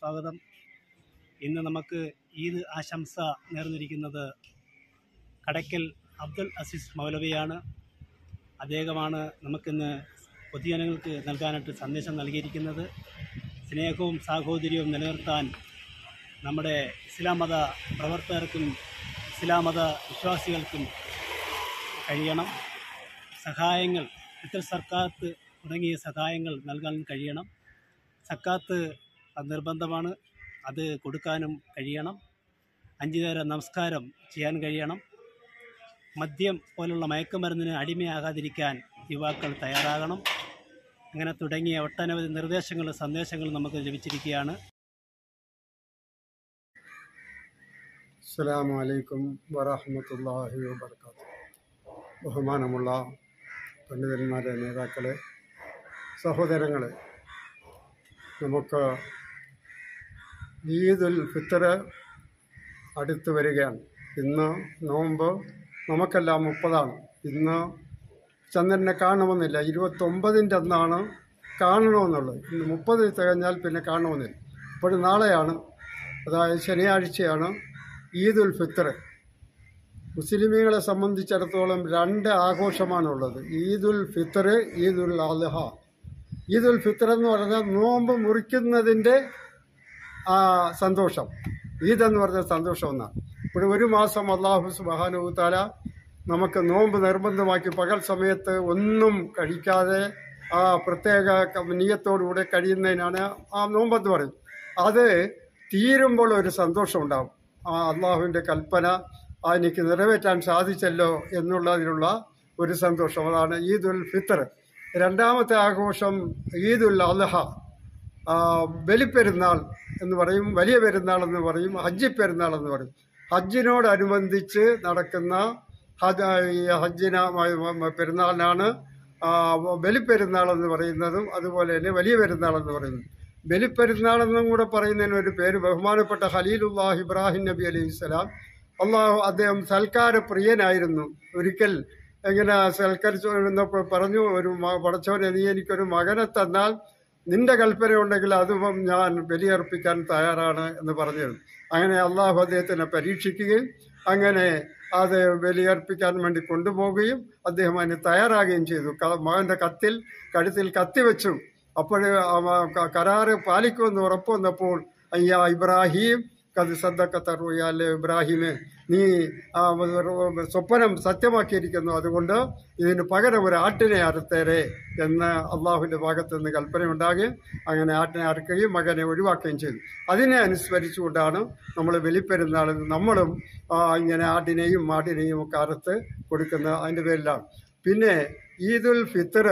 സ്വാഗതം ഇന്ന് നമുക്ക് ഈദ് ആശംസ നേർന്നിരിക്കുന്നത് കടയ്ക്കൽ അബ്ദുൽ അസീസ് മൗലവിയാണ് അദ്ദേഹമാണ് നമുക്കിന്ന് പൊതുജനങ്ങൾക്ക് നൽകാനായിട്ട് സന്ദേശം നൽകിയിരിക്കുന്നത് സ്നേഹവും സാഹോദര്യവും നിലനിർത്താൻ നമ്മുടെ ഇസ്ലാം മത പ്രവർത്തകർക്കും ഇസ്ലാം മത വിശ്വാസികൾക്കും കഴിയണം സഹായങ്ങൾ ഇത്തരം സർക്കാത്ത് തുടങ്ങിയ സഹായങ്ങൾ നൽകാൻ കഴിയണം സക്കാത്ത് അത് നിർബന്ധമാണ് അത് കൊടുക്കാനും കഴിയണം അഞ്ചു നേരം നമസ്കാരം ചെയ്യാൻ കഴിയണം മദ്യം പോലുള്ള മയക്കുമരുന്നിന് അടിമയാകാതിരിക്കാൻ യുവാക്കൾ തയ്യാറാകണം അങ്ങനെ തുടങ്ങിയ ഒട്ടനവധി നിർദ്ദേശങ്ങളും സന്ദേശങ്ങളും നമുക്ക് ലഭിച്ചിരിക്കുകയാണ് അസ്സലാമു അലൈക്കും വറഹമത്തല്ലാഹി വബർക്കാത്തു ബഹുമാനമുള്ള പണ്ഡിതന്മാരെ നേതാക്കളെ സഹോദരങ്ങളെ നമുക്ക് ഈദുൽ ഫിത്തർ അടുത്ത് വരികയാണ് ഇന്ന് നോമ്പ് നമുക്കെല്ലാം മുപ്പതാണ് ഇന്ന് ചന്ദ്രനെ കാണണമെന്നില്ല ഇരുപത്തൊമ്പതിൻ്റെ അന്നാണ് കാണണമെന്നുള്ളത് ഇന്ന് മുപ്പത് തികഞ്ഞാൽ പിന്നെ കാണണമെന്നില്ല അപ്പോൾ നാളെയാണ് അതായത് ശനിയാഴ്ചയാണ് ഈദുൽ ഫിത്തർ മുസ്ലിമീങ്ങളെ സംബന്ധിച്ചിടത്തോളം രണ്ട് ആഘോഷമാണുള്ളത് ഈദുൽ ഫിത്തർ ഈദുൽ അദ്ഹ ഈദുൽ ഫിത്തർ എന്ന് പറഞ്ഞാൽ നോമ്പ് മുറിക്കുന്നതിൻ്റെ ആ സന്തോഷം ഈദ് എന്ന് പറഞ്ഞ സന്തോഷം എന്നാണ് ഇപ്പോൾ ഒരു മാസം അള്ളാഹു സുബാനുത്താല നമുക്ക് നോമ്പ് നിർബന്ധമാക്കി പകൽ സമയത്ത് ഒന്നും കഴിക്കാതെ ആ പ്രത്യേക ക- നിയത്തോടുകൂടെ കഴിയുന്നതിനാണ് ആ നോമ്പെന്ന് പറയും അത് തീരുമ്പോൾ ഒരു സന്തോഷം ഉണ്ടാവും ആ അള്ളാഹുവിൻ്റെ കൽപ്പന ആ എനിക്ക് നിറവേറ്റാൻ സാധിച്ചല്ലോ എന്നുള്ളതിനുള്ള ഒരു സന്തോഷം അതാണ് ഈദുൽ ഫിത്തർ രണ്ടാമത്തെ ആഘോഷം ഈദുൽ അദ്ഹ ആ, ബലിപ്പെരുന്നാൾ എന്ന് പറയും വലിയ പെരുന്നാൾ എന്ന് പറയും ഹജ്ജി പെരുന്നാൾ എന്ന് പറയും ഹജ്ജിനോടനുബന്ധിച്ച് നടക്കുന്ന ഹജ് ഈ ഹജ്ജിന പെരുന്നാളിനാണ് ആ, ബലിപ്പെരുന്നാൾ എന്ന് പറയുന്നതും അതുപോലെ തന്നെ വലിയ പെരുന്നാൾ എന്ന് പറയുന്നത് ബലിപ്പെരുന്നാൾ എന്നും കൂടെ പറയുന്നതിന് ഒരു പേര് ബഹുമാനപ്പെട്ട ഖലീലുല്ലാഹ് ഇബ്രാഹിം നബി അലൈഹി സ്വലാം അള്ളാഹു അദ്ദേഹം സൽക്കാര പ്രിയനായിരുന്നു ഒരിക്കൽ എങ്ങനെ സൽക്കരിച്ചു എന്നപ്പോൾ പറഞ്ഞു ഒരു മ- പടച്ചവനെ നീ എനിക്കൊരു മകനെ തന്നാൽ നിന്റെ കൽപ്പന ഉണ്ടെങ്കിൽ അതും ഞാൻ ബലിയർപ്പിക്കാൻ തയ്യാറാണ് എന്ന് പറഞ്ഞിരുന്നു അങ്ങനെ അള്ളാഹു അദ്ദേഹത്തിനെ പരീക്ഷിക്കുകയും അങ്ങനെ അത് ബലിയർപ്പിക്കാൻ വേണ്ടി കൊണ്ടുപോവുകയും അദ്ദേഹം അതിന് തയ്യാറാകുകയും ചെയ്തു ക- മകന്റെ കത്തിൽ കഴുത്തിൽ കത്തി വെച്ചു അപ്പോൾ കരാറ് പാലിക്കുമെന്ന് ഉറപ്പ് വന്നപ്പോൾ അയ്യാ ഇബ്രാഹിം കത് സദ്ദക്കത്തറുയാലെ ഇബ്രാഹിമെ നീ ആ, സ്വപ്നം സത്യമാക്കിയിരിക്കുന്നു അതുകൊണ്ട് ഇതിന് പകരം ഒരു ആട്ടിനെ അറുത്തേരെ എന്ന് അള്ളാഹുവിൻ്റെ ഭാഗത്ത് നിന്ന് കൽപ്പനയുണ്ടാകുകയും അങ്ങനെ ആട്ടിനെ അറുക്കുകയും മകനെ ഒഴിവാക്കുകയും ചെയ്തു അതിനെ അനുസ്മരിച്ചുകൊണ്ടാണ് നമ്മൾ വെളിപ്പെരുന്നാളിൽ നമ്മളും ആ, ഇങ്ങനെ ആട്ടിനെയും മാട്ടിനെയും ഒക്കെ അറുത്ത് കൊടുക്കുന്നത് അതിൻ്റെ പേരിലാണ് പിന്നെ ഈദുൽ ഫിത്തർ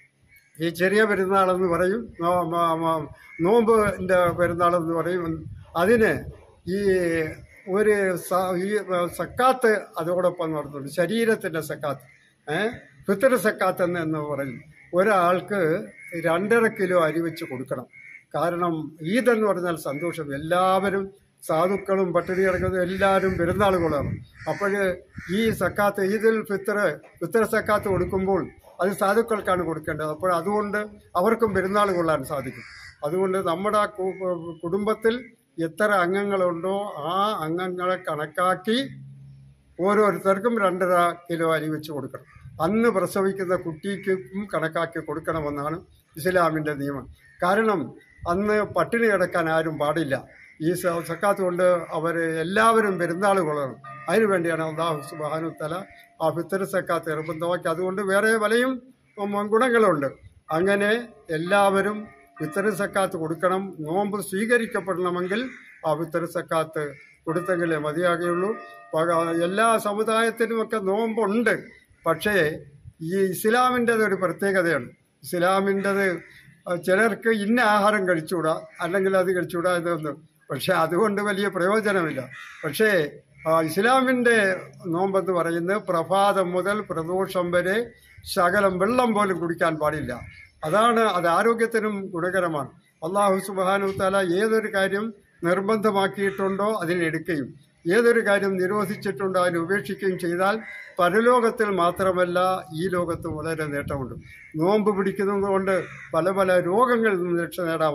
ഈ ചെറിയ പെരുന്നാളെന്ന് പറയും നോ- മ- മ- നോമ്പിൻ്റെ പെരുന്നാളെന്ന് പറയും അതിന് ഈ ഒരു സ- ഈ സക്കാത്ത് അതോടൊപ്പം നടത്തുന്നുണ്ട് ശരീരത്തിൻ്റെ സക്കാത്ത് ഏഹ് ഫിത്തർ സക്കാത്ത് എന്ന് എന്ന് പറയും ഒരാൾക്ക് രണ്ടര കിലോ അരി വെച്ച് കൊടുക്കണം കാരണം ഈദ് എന്ന് പറഞ്ഞാൽ സന്തോഷം എല്ലാവരും സാധുക്കളും പട്ടിണി കിടക്കുന്നതും എല്ലാവരും പെരുന്നാളുകളാണ് അപ്പോൾ ഈ സക്കാത്ത് ഈദുൽ ഫിത്തർ ഫിത്തർ സക്കാത്ത് കൊടുക്കുമ്പോൾ അത് സാധുക്കൾക്കാണ് കൊടുക്കേണ്ടത് അപ്പോൾ അതുകൊണ്ട് അവർക്കും പെരുന്നാൾ കൊള്ളാൻ സാധിക്കും അതുകൊണ്ട് നമ്മുടെ കു- കുടുംബത്തിൽ എത്ര അംഗങ്ങളുണ്ടോ ആ അംഗങ്ങളെ കണക്കാക്കി ഓരോരുത്തർക്കും രണ്ടര കിലോ അരി വെച്ച് കൊടുക്കണം അന്ന് പ്രസവിക്കുന്ന കുട്ടിക്കും കണക്കാക്കി കൊടുക്കണമെന്നാണ് ഇസ്ലാമിൻ്റെ നിയമം കാരണം അന്ന് പട്ടിണി കിടക്കാൻ ആരും പാടില്ല ഈ സ- സക്കാത്ത് കൊണ്ട് അവർ എല്ലാവരും പെരുന്നാൾ കൊള്ളണം അതിനു വേണ്ടിയാണ് അള്ളാഹു സുബാനു തല ആ ഫിത്തർ സക്കാത്ത് നിർബന്ധമാക്കി അതുകൊണ്ട് വേറെ പലയും ഉം, ഗുണങ്ങളുണ്ട് അങ്ങനെ എല്ലാവരും ഫിത്തർ സക്കാത്ത് കൊടുക്കണം നോമ്പ് സ്വീകരിക്കപ്പെടണമെങ്കിൽ ആ ഫിത്തർ സക്കാത്ത് കൊടുത്തെങ്കിലേ മതിയാകുകയുള്ളൂ പക- എല്ലാ സമുദായത്തിനുമൊക്കെ നോമ്പുണ്ട് പക്ഷേ ഈ ഇസ്ലാമിൻ്റെത് ഒരു പ്രത്യേകതയാണ് ഇസ്ലാമിൻ്റെത് ചിലർക്ക് ഇന്ന ആഹാരം കഴിച്ചുകൂടാ അല്ലെങ്കിൽ അത് കഴിച്ചുകൂടാ എന്നൊന്ന് പക്ഷേ അതുകൊണ്ട് വലിയ പ്രയോജനമില്ല പക്ഷേ ആ, ഇസ്ലാമിൻ്റെ നോമ്പെന്ന് പറയുന്നത് പ്രഭാതം മുതൽ പ്രദോഷം വരെ ശകലം വെള്ളം പോലും കുടിക്കാൻ പാടില്ല അതാണ് അത് ആരോഗ്യത്തിനും ഗുണകരമാണ് അള്ളാഹു സുബാനു താല ഏതൊരു കാര്യം നിർബന്ധമാക്കിയിട്ടുണ്ടോ അതിനെടുക്കുകയും ഏതൊരു കാര്യം നിരോധിച്ചിട്ടുണ്ടോ അതിനെ ഉപേക്ഷിക്കുകയും ചെയ്താൽ പരലോകത്തിൽ മാത്രമല്ല ഈ ലോകത്ത് വളരെ നേട്ടമുണ്ട് നോമ്പ് പിടിക്കുന്നത് കൊണ്ട് പല പല രോഗങ്ങളിൽ നിന്ന് രക്ഷ നേടാവുന്നതാണ്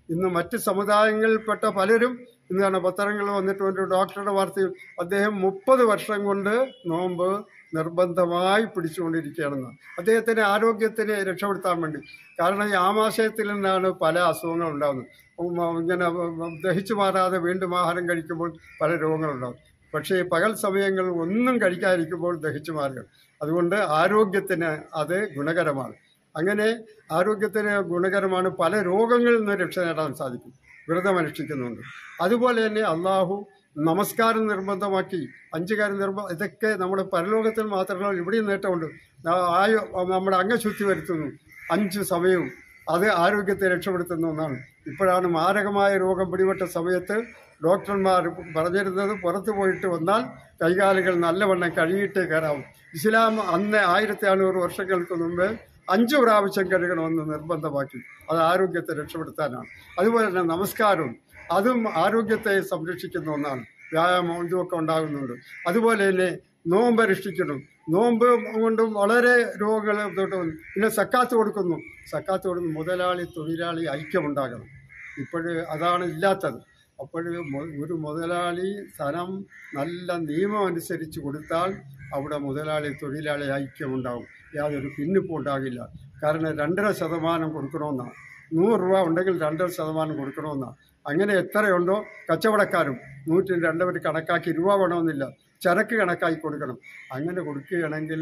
ഇന്ന് മറ്റ് സമുദായങ്ങളിൽപ്പെട്ട പലരും ഇന്നാണ് പത്രങ്ങളിൽ വന്നിട്ട് ഒരു ഡോക്ടറുടെ വാർത്തയും അദ്ദേഹം മുപ്പത് വർഷം കൊണ്ട് നോമ്പ് നിർബന്ധമായി പിടിച്ചുകൊണ്ടിരിക്കുകയാണെന്ന് അദ്ദേഹത്തിന്റെ ആരോഗ്യത്തിനെ രക്ഷപ്പെടുത്താൻ വേണ്ടി കാരണം ഈ ആമാശയത്തിൽ നിന്നാണ് പല അസുഖങ്ങൾ ഉണ്ടാകുന്നത് ഉം, ഇങ്ങനെ ദഹിച്ചു മാറാതെ വീണ്ടും ആഹാരം കഴിക്കുമ്പോൾ പല രോഗങ്ങളുണ്ടാകും പക്ഷേ പകൽ സമയങ്ങളിൽ ഒന്നും കഴിക്കാതിരിക്കുമ്പോൾ ദഹിച്ചു മാറുക അതുകൊണ്ട് ആരോഗ്യത്തിന് അത് ഗുണകരമാണ് അങ്ങനെ ആരോഗ്യത്തിന് ഗുണകരമാണ് പല രോഗങ്ങളിൽ നിന്ന് രക്ഷ നേടാൻ സാധിക്കും വ്രതം അനുഷ്ഠിക്കുന്നുണ്ട് അതുപോലെ തന്നെ അള്ളാഹു നമസ്കാരം നിർബന്ധമാക്കി അഞ്ച് കാര്യം നിർബന്ധം ഇതൊക്കെ നമ്മുടെ പരലോകത്തിൽ മാത്രമല്ല ഇവിടെയും നേട്ടമുണ്ട് ആ- ആയു നമ്മുടെ അംഗശുദ്ധി വരുത്തുന്നു അഞ്ച് സമയവും അത് ആരോഗ്യത്തെ രക്ഷപ്പെടുത്തുന്ന ഒന്നാണ് ഇപ്പോഴാണ് മാരകമായ രോഗം പിടിപെട്ട സമയത്ത് ഡോക്ടർമാർ പറഞ്ഞിരുന്നത് പുറത്തു പോയിട്ട് വന്നാൽ കൈകാലുകൾ നല്ലവണ്ണം കഴുകിയിട്ടേ കയറാവും ഇസ്ലാം അന്ന് ആയിരത്തി അഞ്ഞൂറ് വർഷങ്ങൾക്ക് മുമ്പ് അഞ്ച് പ്രാവശ്യം കഴുകണമെന്ന് നിർബന്ധമാക്കി അത് ആരോഗ്യത്തെ രക്ഷപ്പെടുത്താനാണ് അതുപോലെ തന്നെ നമസ്കാരവും അതും ആരോഗ്യത്തെ സംരക്ഷിക്കുന്ന ഒന്നാണ് വ്യായാമം ഇതുമൊക്കെ ഉണ്ടാകുന്നുണ്ട് അതുപോലെ തന്നെ നോമ്പ് അനുഷ്ഠിക്കണം നോമ്പ് കൊണ്ടും വളരെ രോഗങ്ങൾ തൊട്ട് വന്നു. പിന്നെ സക്കാത്ത് കൊടുക്കുന്നു സക്കാത്ത് കൊടുക്കുന്നു മുതലാളി തൊഴിലാളി ഐക്യമുണ്ടാകണം ഇപ്പോഴ് അതാണ് ഇല്ലാത്തത് അപ്പോൾ ഒരു മുതലാളി സ്ഥലം നല്ല നിയമം അനുസരിച്ച് കൊടുത്താൽ അവിടെ മുതലാളി തൊഴിലാളി ഐക്യമുണ്ടാകും യാതൊരു ഭിന്നിപ്പും ഉണ്ടാകില്ല കാരണം രണ്ടര ശതമാനം കൊടുക്കണമെന്നാണ് നൂറ് രൂപ ഉണ്ടെങ്കിൽ രണ്ടര ശതമാനം കൊടുക്കണമെന്നാണ് അങ്ങനെ എത്രയുണ്ടോ കച്ചവടക്കാരും നൂറ്റി രണ്ടവർ കണക്കാക്കി രൂപ വേണമെന്നില്ല ചരക്ക് കണക്കാക്കി കൊടുക്കണം അങ്ങനെ കൊടുക്കുകയാണെങ്കിൽ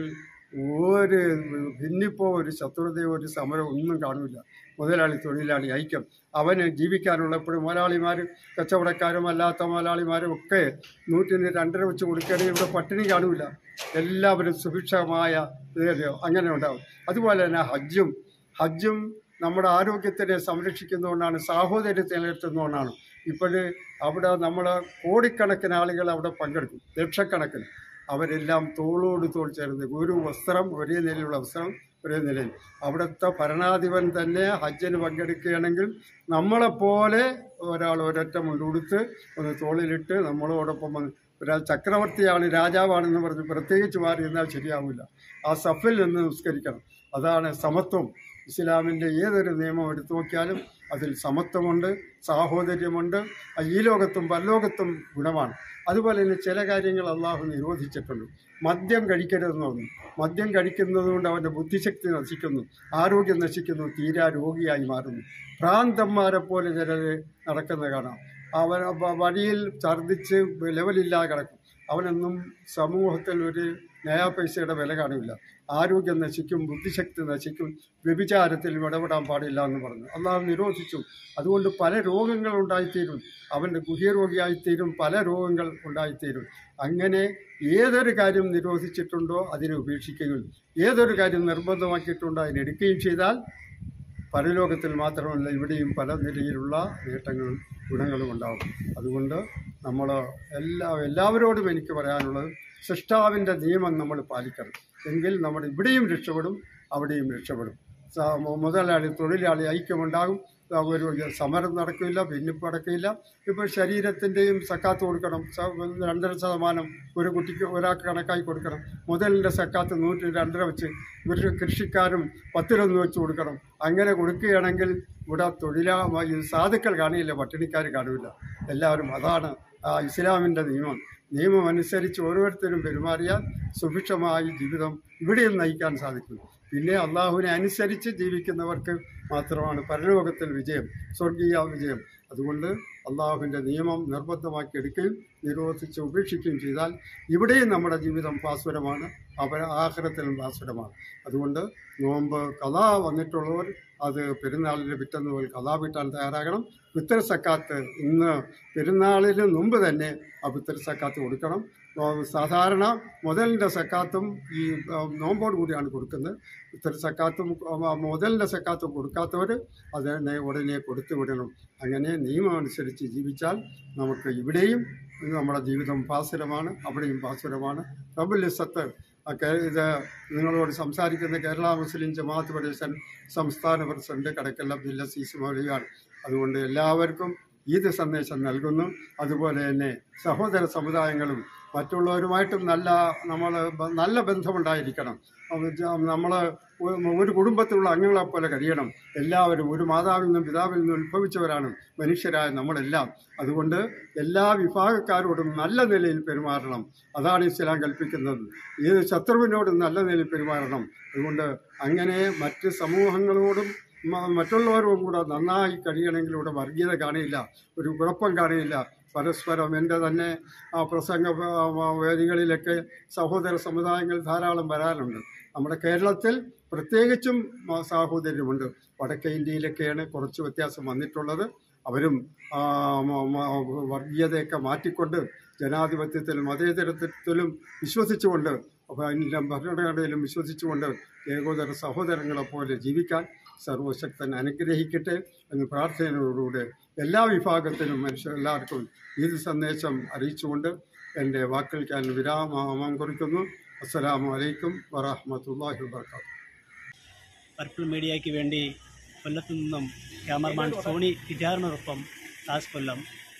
ഒരു ഭിന്നിപ്പോ ഒരു ശത്രുതയോ ഒരു സമരമോ ഒന്നും കാണില്ല മുതലാളി തൊഴിലാളി ഐക്യം അവന് ജീവിക്കാനുള്ളപ്പോഴും മുതലാളിമാർ കച്ചവടക്കാരും അല്ലാത്ത മുതലാളിമാരും ഒക്കെ നൂറ്റിന് രണ്ടര വെച്ച് കൊടുക്കുകയാണെങ്കിൽ ഇവിടെ പട്ടിണി കാണില്ല എല്ലാവരും സുഭിക്ഷമായ ഇത് അങ്ങനെ ഉണ്ടാവും അതുപോലെ തന്നെ ഹജ്ജും ഹജ്ജും നമ്മുടെ ആരോഗ്യത്തിനെ സംരക്ഷിക്കുന്നതുകൊണ്ടാണ് സാഹോദര്യത്തെ നിലനിർത്തുന്നതുകൊണ്ടാണ് ഇപ്പോഴ് അവിടെ നമ്മൾ കോടിക്കണക്കിന് ആളുകൾ അവിടെ പങ്കെടുക്കും ലക്ഷക്കണക്കിന് അവരെല്ലാം തോളോട് തോൾ ചേർന്ന് ഒരു വസ്ത്രം ഒരേ നിലയിലുള്ള വസ്ത്രം ഒരേ നിലയിൽ അവിടുത്തെ ഭരണാധിപൻ തന്നെ ഹജ്ജിന് പങ്കെടുക്കുകയാണെങ്കിൽ നമ്മളെപ്പോലെ ഒരാൾ ഒരൊറ്റ മുണ്ടുടുത്ത് ഒന്ന് തോളിലിട്ട് നമ്മളോടൊപ്പം വന്ന് ഒരാൾ ചക്രവർത്തിയാണ് രാജാവാണെന്ന് പറഞ്ഞ് പ്രത്യേകിച്ച് മാറി നിന്നാൽ ശരിയാവില്ല ആ സഫിൽ നിന്ന് നിസ്കരിക്കണം അതാണ് സമത്വം ഇസ്ലാമിൻ്റെ ഏതൊരു നിയമം എടുത്തു നോക്കിയാലും അതിൽ സമത്വമുണ്ട് സാഹോദര്യമുണ്ട് അത് ഈ ലോകത്തും പരലോകത്തും ഗുണമാണ് അതുപോലെ തന്നെ ചില കാര്യങ്ങൾ അള്ളാഹു നിരോധിച്ചിട്ടുണ്ട് മദ്യം കഴിക്കരുതെന്ന് പറഞ്ഞു മദ്യം കഴിക്കുന്നത് കൊണ്ട് അവൻ്റെ ബുദ്ധിശക്തി നശിക്കുന്നു ആരോഗ്യം നശിക്കുന്നു തീരാ രോഗിയായി മാറുന്നു ഭ്രാന്തന്മാരെ പോലെ ചിലർ നടക്കുന്ന കാണാം അവൻ വ- വഴിയിൽ ഛർദ്ദിച്ച് ലെവലില്ലാതെ കിടക്കും അവനൊന്നും സമൂഹത്തിൽ ഒരു നയാ പൈസയുടെ വില കാണില്ല ആരോഗ്യം നശിക്കും ബുദ്ധിശക്തി നശിക്കും വ്യഭിചാരത്തിൽ ഇടപെടാൻ പാടില്ല എന്ന് പറഞ്ഞു അള്ളാഹു നിരോധിച്ചു അതുകൊണ്ട് പല രോഗങ്ങൾ ഉണ്ടായിത്തീരും അവൻ്റെ ഗുഹ്യരോഗിയായിത്തീരും പല രോഗങ്ങൾ ഉണ്ടായിത്തീരും അങ്ങനെ ഏതൊരു കാര്യം നിരോധിച്ചിട്ടുണ്ടോ അതിനെ ഉപേക്ഷിക്കുകയും ഏതൊരു കാര്യം നിർബന്ധമാക്കിയിട്ടുണ്ടോ അതിനെടുക്കുകയും ചെയ്താൽ പരലോകത്തിൽ മാത്രമല്ല ഇവിടെയും പല നിലയിലുള്ള നേട്ടങ്ങളും ഗുണങ്ങളും ഉണ്ടാകും അതുകൊണ്ട് നമ്മൾ എല്ലാ എല്ലാവരോടും എനിക്ക് പറയാനുള്ളത് സൃഷ്ടാവിൻ്റെ നിയമം നമ്മൾ പാലിക്കണം എങ്കിൽ നമ്മൾ ഇവിടെയും രക്ഷപ്പെടും അവിടെയും രക്ഷപ്പെടും സ- മു- മുതലാളി തൊഴിലാളി ഐക്യമുണ്ടാകും ആ, ഒരു സമരം നടക്കില്ല ഭിന്നിപ്പ് നടക്കില്ല ഇപ്പോൾ ശരീരത്തിൻ്റെയും സക്കാത്ത് കൊടുക്കണം സ- രണ്ടര ശതമാനം ഒരു കുട്ടിക്ക് ഒരാൾക്ക് കണക്കായി കൊടുക്കണം മുതലിൻ്റെ സക്കാത്ത് നൂറ്റി രണ്ടര വെച്ച് ഒരു കൃഷിക്കാരും പത്തിലൊന്ന് വെച്ച് കൊടുക്കണം അങ്ങനെ കൊടുക്കുകയാണെങ്കിൽ ഇവിടെ തൊഴിലാ ഈ സാധുക്കൾ കാണില്ല പട്ടിണിക്കാർ കാണില്ല എല്ലാവരും അതാണ് ആ ഇസ്ലാമിൻ്റെ നിയമം നിയമം അനുസരിച്ച് ഓരോരുത്തരും പെരുമാറിയാൽ സുഭിക്ഷമായി ജീവിതം ഇവിടെയും നയിക്കാൻ സാധിക്കും പിന്നെ അള്ളാഹുവിനെ അനുസരിച്ച് ജീവിക്കുന്നവർക്ക് മാത്രമാണ് പരലോകത്തിൽ വിജയം സ്വർഗീയ വിജയം അതുകൊണ്ട് അള്ളാഹുവിൻ്റെ നിയമം നിർബന്ധമാക്കി എടുക്കുകയും നിരോധിച്ച് ഉപേക്ഷിക്കുകയും ചെയ്താൽ ഇവിടെയും നമ്മുടെ ജീവിതം ഭാസ്വരമാണ് അപര ആഹ്റത്തിലും ഭാസ്വരമാണ് അതുകൊണ്ട് നോമ്പ് കഥാ വന്നിട്ടുള്ളവർ അത് പെരുന്നാളിന് പിറ്റന്ന് പോയി കഥാ വീട്ടാൻ തയ്യാറാകണം പിത്തർ സക്കാത്ത് ഇന്ന് പെരുന്നാളിന് മുമ്പ് തന്നെ ആ പിത്തർ സക്കാത്ത് കൊടുക്കണം ആ, സാധാരണ മുതലിൻ്റെ സക്കാത്തും ഈ ആ, നോമ്പോട് കൂടിയാണ് കൊടുക്കുന്നത് പിത്തർ സക്കാത്തും ആ, മുതലിൻ്റെ സക്കാത്തും കൊടുക്കാത്തവർ അതിനെ ഉടനെ കൊടുത്തു വിടണം അങ്ങനെ നിയമം അനുസരിച്ച് ജീവിച്ചാൽ നമുക്ക് ഇവിടെയും നമ്മുടെ ജീവിതം പാസുരമാണ് അവിടെയും പാസുരമാണ് റബുൽ സത്ത് ഇത് നിങ്ങളോട് സംസാരിക്കുന്ന കേരള മുസ്ലിം ജമാഅത്ത് ഫെഡറേഷൻ സംസ്ഥാന പ്രസിഡന്റ് കടക്കൽ അബ്ദുല്ല സീസ് മൗലിയാണ് അതുകൊണ്ട് എല്ലാവർക്കും ഈദ് സന്ദേശം നൽകുന്നു അതുപോലെ തന്നെ സഹോദര സമുദായങ്ങളും മറ്റുള്ളവരുമായിട്ടും നല്ല നമ്മൾ നല്ല ബന്ധമുണ്ടായിരിക്കണം നമ്മൾ ഒരു കുടുംബത്തിലുള്ള അംഗങ്ങളെ പോലെ കഴിയണം എല്ലാവരും ഒരു മാതാവിൽ നിന്നും പിതാവിൽ നിന്നും ഉത്ഭവിച്ചവരാണ് മനുഷ്യരായ നമ്മളെല്ലാം അതുകൊണ്ട് എല്ലാ വിഭാഗക്കാരോടും നല്ല നിലയിൽ പെരുമാറണം അതാണ് ഇസ്ലാം കൽപ്പിക്കുന്നത് ഏത് ശത്രുവിനോടും നല്ല നിലയിൽ പെരുമാറണം അതുകൊണ്ട് അങ്ങനെ മറ്റ് സമൂഹങ്ങളോടും മ- മറ്റുള്ളവരോടും കൂടെ നന്നായി കഴിയണമെങ്കിൽ ഇവിടെ വർഗീയത കാണില്ല ഒരു കുഴപ്പം കാണില്ല പരസ്പരം എൻ്റെ തന്നെ ആ പ്രസംഗ ആ, ആ, വേദികളിലൊക്കെ സഹോദര സമുദായങ്ങൾ ധാരാളം വരാറുണ്ട് നമ്മുടെ കേരളത്തിൽ പ്രത്യേകിച്ചും ആ, സാഹോദര്യമുണ്ട് വടക്കേ ഇന്ത്യയിലൊക്കെയാണ് കുറച്ച് വ്യത്യാസം വന്നിട്ടുള്ളത് അവരും ആ, മ- മ- വർഗീയതയൊക്കെ മാറ്റിക്കൊണ്ട് ജനാധിപത്യത്തിലും മതേതരത്വത്തിലും വിശ്വസിച്ചുകൊണ്ട് അതിൻ്റെ ഭരണഘടനയിലും വിശ്വസിച്ചുകൊണ്ട് ഏകോദര സഹോദരങ്ങളെ പോലെ ജീവിക്കാൻ സർവശക്തൻ അനുഗ്രഹിക്കട്ടെ എന്ന് പ്രാർത്ഥനയോടുകൂടെ എല്ലാ വിഭാഗത്തിനും മനുഷ്യ എല്ലാവർക്കും ഈ സന്ദേശം അറിയിച്ചുകൊണ്ട് എൻ്റെ വാക്കുകൾക്ക് ഞാൻ വിരാമം കുറിക്കുന്നു അസ്സലാമു അലൈക്കും വറഹമത്തല്ലാഹി വാത്തു പർപ്പിൾ മീഡിയയ്ക്ക് വേണ്ടി കൊല്ലത്തു നിന്നും ക്യാമറമാൻ സോണി വിചാരണോടൊപ്പം ദാസ് കൊല്ലം